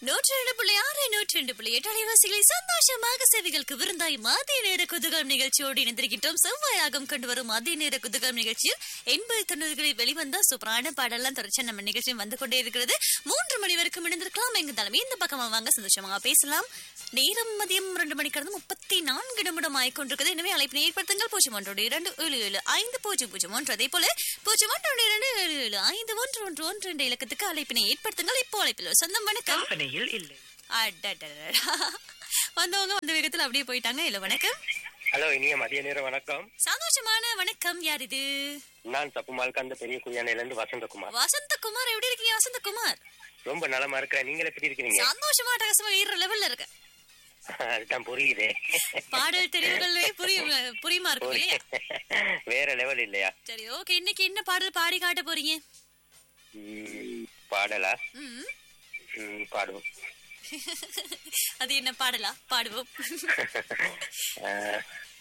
நூற்றி ரெண்டு புள்ளி ஆறு நூற்றி ரெண்டு புள்ளி எட்டு அலைவாசிகளை சந்தோஷமாக செவிகளுக்கு விருந்தாய் மதிய நேர குதுகம் நிகழ்ச்சியோடு இணைந்திருக்கின்றோம் செவ்வாயாகம் கொண்டு வரும் மதிய நேர குதுகம் நிகழ்ச்சியில் எண்பது தொண்ணூறுகளில் வெளிவந்த சூப்பரான பாடலாம் தொடர்ச்சி நம்ம நிகழ்ச்சியும் வந்து கொண்டே இருக்கிறது மூன்று மணி வரைக்கும் இணைந்திருக்கலாம் எங்க தலைமை இந்த பக்கமா வாங்க சந்தோஷமாக பேசலாம் நேரம் மதியம் ரெண்டு மணிக்கு கடந்து முப்பத்தி நான்கு நிமிடம் ஆயிக்கொண்டிருக்கிறது எனவே அழைப்பினை ஏற்படுத்துங்கள் பூஜ்ஜியம் ஒன்றோடு இரண்டு ஏழு ஏழு ஐந்து பூஜ்ஜியம் பூஜ்ஜியம் ஒன்று அதே போல பூஜ்ஜியம் ஒன்றோடு இரண்டு ஏழு ஏழு ஐந்து ஒன்று ஒன்று ஒன்று என்ற இலக்கத்துக்கு அழைப்பினை ஏற்படுத்துங்கள் இப்போ அழைப்பில் ஒரு சொந்தம் வணக்கம் கம்பெனியில் இல்லை அடடடடா. வந்தவங்க வந்த வேகத்துல அப்படியே போயிட்டாங்க இல்ல வணக்கம் ஹலோ இனிய மதிய நேர வணக்கம் சந்தோஷமான வணக்கம் யார் இது நான் தப்புமால் கந்த பெரிய குடியானையில இருந்து வசந்தகுமார் வசந்தகுமார் எப்படி இருக்கீங்க வசந்தகுமார் ரொம்ப நலமா இருக்கிறேன் நீங்க எப்படி இருக்கிறீங்க சந்தோஷமா அட்டகாசமா ஈர லெவல்ல இருக்க அதுதான் புரியுது பாடல் தெரிவுகளே புரியும் புரியுமா இருக்கும் இல்லையா வேற லெவல் இல்லையா சரி ஓகே இன்னைக்கு என்ன பாடல் பாடி காட்ட போறீங்க ம், பாடலா ம். ம், பாடுவோம் அது என்ன பாடலா பாடுவோம் அஹ்.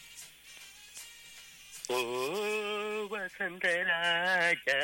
ஓ வசந்த ராஜா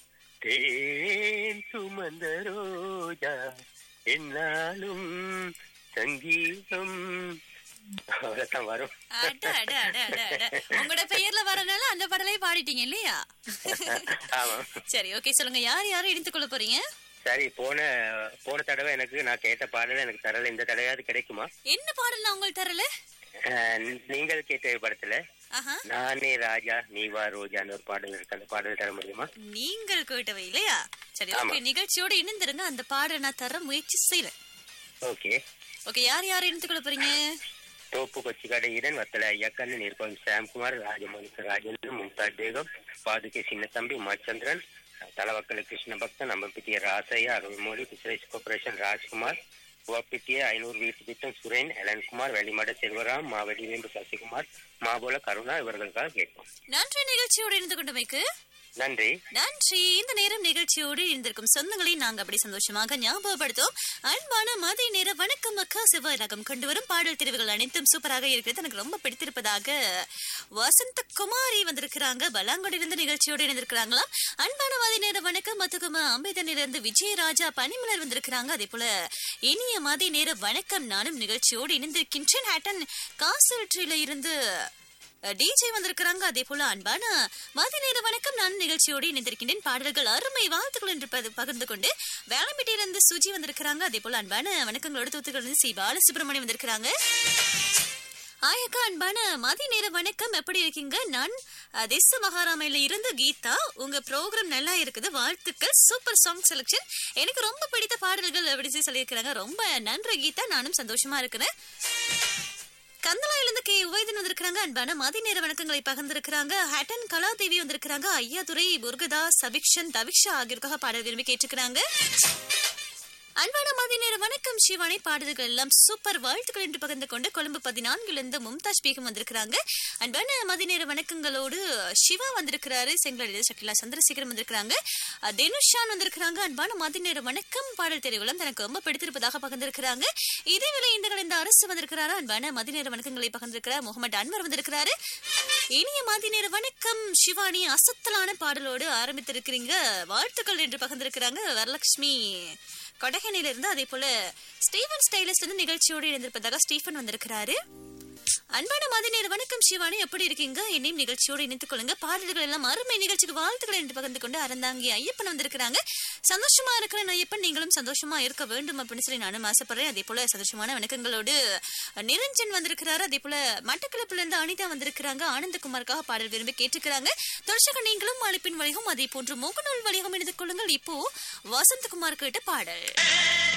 தேன் சுமந்த ரோஜா என்னாலும் சங்கீதம் அவ்வளவுதான் வரும் அட அட அட அட அட உங்களோட பெயர்ல வரனால அந்த பாடலே பாடிட்டீங்க இல்லையா ஆமா சரி ஓகே சொல்லுங்க யார் யாரும் இணைத்துக் கொள்ள போறீங்க சரி போன போன தடவை எனக்கு நான் கேட்ட பாடல் எனக்கு தரல இந்த தடவையாவது கிடைக்குமா என்ன பாடல் நான் உங்களுக்கு தரல அஹ், நீங்கள் கேட்ட படத்துல ஆஹா நானே ராஜா நீவா ரோஜான்னு ஒரு பாடல் இருக்கு அந்த பாடல் தர முடியுமா நீங்கள் கேட்டவை இல்லையா சரி ஆமா. ஓகே நிகழ்ச்சியோட இணைந்திருங்க அந்த பாடலை நான் தர முயற்சி செய்யறேன் ஓகே ஓகே யார் யார் இணைத்துக் கொள்ள போறீங்க தோப்பு கொச்சி கடையிடன் வத்தல ஐயக்கண்ணு நீர்கோவில் சாம்குமார் ராஜமணிக்கு ராஜேந்திரன் மும்தாஜ் பேகம் பாதுகை சின்னத்தம்பி உமாச்சந்திரன் தலவக்கல கிருஷ்ண பக்தன் நம்பப்பிட்டிய ராசையா அருள்மொழி பிசரைஸ் கார்பரேஷன் ராஜ்குமார் உவப்பிட்டிய ஐநூறு வீட்டு திட்டம் சுரேன் எலன்குமார் வெளிமட செல்வராம் மாவெளிவேம்பு சசிகுமார் மாபோல கருணா இவர்களுக்காக கேட்போம் நன்றி நிகழ்ச்சியோடு இணைந்து கொண்டமைக்கு நன்றி நன்றி இந்த நேரம் நிகழ்ச்சியோடு இருந்திருக்கும் சொந்தங்களை நாங்க அப்படி சந்தோஷமாக ஞாபகப்படுத்தோம் அன்பான மதிய நேர வணக்கம் அக்கா செவ்வாய் ரகம் கொண்டு வரும் பாடல் தெரிவுகள் அனைத்தும் சூப்பராக இருக்கிறது எனக்கு ரொம்ப பிடித்திருப்பதாக வசந்த குமாரி வந்திருக்கிறாங்க பலாங்கோடு இருந்து நிகழ்ச்சியோடு இணைந்திருக்கிறாங்களாம் அன்பான மதிய நேர வணக்கம் மத்துக்குமா அம்பேதனிலிருந்து இருந்து விஜயராஜா பனிமலர் வந்திருக்கிறாங்க அதே போல இனிய மதிய நேர வணக்கம் நானும் நிகழ்ச்சியோடு இணைந்திருக்கின்றேன் ஹேட்டன் காசல்ட்ரியில இருந்து டிஜே வந்திருக்கிறாங்க அதே போல அன்பான மதிய நேர வணக்கம் நான் நிகழ்ச்சியோடு இணைந்திருக்கின்றேன் பாடல்கள் அருமை வாழ்த்துக்கள் என்று பகிர்ந்து- பகிர்ந்து கொண்டு வேளம்பட்டியிலிருந்து சுஜி வந்திருக்கிறாங்க அதே போல அன்பான வணக்கங்களோடு தூத்துக்கள் இருந்து சி பாலசுப்ரமணியம் வந்திருக்கிறாங்க ஆயக்கா அன்பான மதிய நேர வணக்கம் எப்படி இருக்கீங்க நான் அஹ், திசு மகாராமையில இருந்து கீதா உங்க ப்ரோக்ராம் நல்லா இருக்குது வாழ்த்துக்கள் சூப்பர் சாங் செலெக்ஷன் எனக்கு ரொம்ப பிடித்த பாடல்கள் அப்படி சொல்லி சொல்லியிருக்கிறாங்க ரொம்ப நன்றி கீதா நானும் சந்தோஷமா இருக்கிறேன் கந்தலாயிலிருந்து கே உவைதன் வந்திருக்கிறாங்க அன்பான மதிய நேர வணக்கங்களை பகிர்ந்திருக்கிறாங்க ஹட்டன் கலாதேவி வந்திருக்கிறாங்க ஐயாதுரை முருகதாஸ் சபிக்ஷன் தவிக்ஷா ஆகியோருக்காக பாடல் விரும்பி கேட்டிருக்கிறாங்க அன்பான மதிய நேர வணக்கம் சிவானி பாடல்கள் எல்லாம் சூப்பர் வாழ்த்துக்கள் என்று பகிர்ந்து கொண்டு கொழும்பு பதினான்கிலிருந்து மும்தாஜ் பேகம் வந்திருக்கிறாங்க அன்பான மதிய நேர வணக்கங்களோடு சிவா வந்திருக்கிறாரு செங்கலில் சக்கிலா சந்திரசேகரம் வந்திருக்கிறாங்க அஹ், தனுஷான் வந்திருக்கிறாங்க அன்பான மதிய நேர வணக்கம் பாடல் தெரிவுகளும் தனக்கு ரொம்ப பிடித்திருப்பதாக பகிர்ந்திருக்கிறாங்க இதேவேளை இந்த கலந்த அரசு வந்திருக்கிறாரு அன்பான மதிய நேர வணக்கங்களை பகிர்ந்திருக்கிறார் முகமது அன்வர் வந்திருக்கிறாரு இனிய மதிய நேர வணக்கம் சிவானி அசத்தலான பாடலோடு ஆரம்பித்திருக்கிறீங்க வாழ்த்துக்கள் என்று பகிர்ந்திருக்கிறாங்க வரலட்சுமி கொடகனையில இருந்து அதே போல ஸ்டீவன் ஸ்டைலிஸ்ட் இருந்து நிகழ்ச்சியோடு இணைந்திருப்பதாக ஸ்டீஃபன் வந்திருக்கிறாரு அன்பான மதிய நேர வணக்கம் சிவானி எப்படி இருக்கீங்க என்னையும் நிகழ்ச்சியோடு இணைத்துக் கொள்ளுங்க பாடல்கள் எல்லாம் அருமை நிகழ்ச்சிக்கு வாழ்த்துக்கள் என்று பகிர்ந்து கொண்டு அறந்தாங்கி ஐயப்பன் வந்திருக்கிறாங்க சந்தோஷமா இருக்கிறேன் ஐயப்பன் நீங்களும் சந்தோஷமா இருக்க வேண்டும் அப்படின்னு சொல்லி நானும் ஆசைப்படுறேன் அதே போல சந்தோஷமான வணக்கங்களோடு நிரஞ்சன் வந்திருக்கிறாரு அதே போல மட்டக்களப்புல இருந்து அனிதா வந்திருக்கிறாங்க ஆனந்தகுமாருக்காக பாடல் விரும்பி கேட்டுக்கிறாங்க தொடர்ச்சியாக நீங்களும் அழைப்பின் வழியும் அதே போன்று முகநூல் வழியும் இணைந்து கொள்ளுங்கள் இப்போ வசந்தகுமார் கேட்ட பாடல்